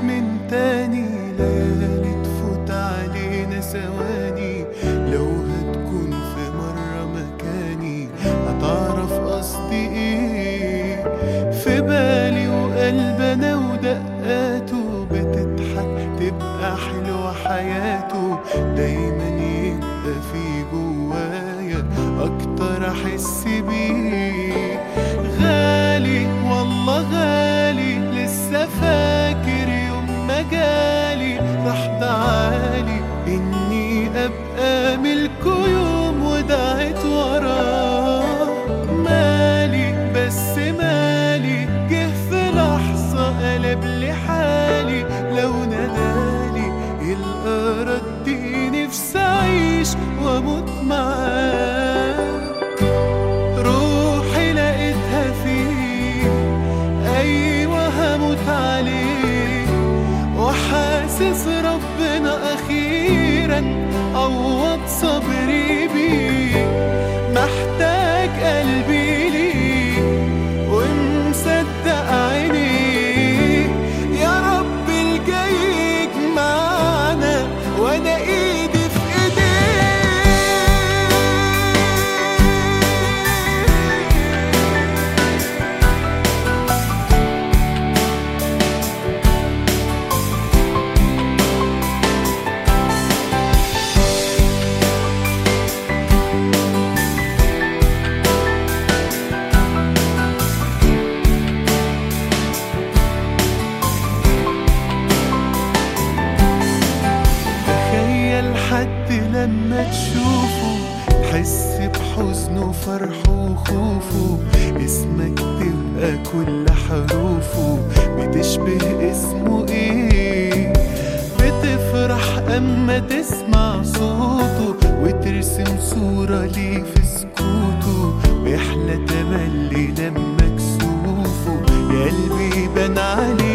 من تاني ليالي تفوت علينا ثواني لو هتكون في مرة مكاني هتعرف قصدي ايه في بالي وقلب انا ودقاته بتضحك تبقى حلوة حياته دايما يبقى في جوايا اكتر احس بيه غالي والله غالي لسه فاكر يوم ما جالي راح تعالي اني ابقى ملكه يوم ودعت وراه مالي بس مالي جه في لحظة قلب لي حالي لو نادالي يلقى ردي نفسي اعيش واموت معاه روحي لقيتها فيه ايوه هموت عليه وحاسس ربنا اخيرا عوض صبري بيه محتاج قلبي ليه ومصدق عينيه يا رب الجاي يجمعنا وانا ايدي في ايديه تخيل حد لما تشوفه تحس بحزنه وفرحه وخوفه اسمك تبقى كل حروفه بتشبه اسمه ايه بتفرح اما تسمع صوته وترسم صورة ليه في سكوته ويحلى تملي لما كسوفه يا قلبي يبان عليه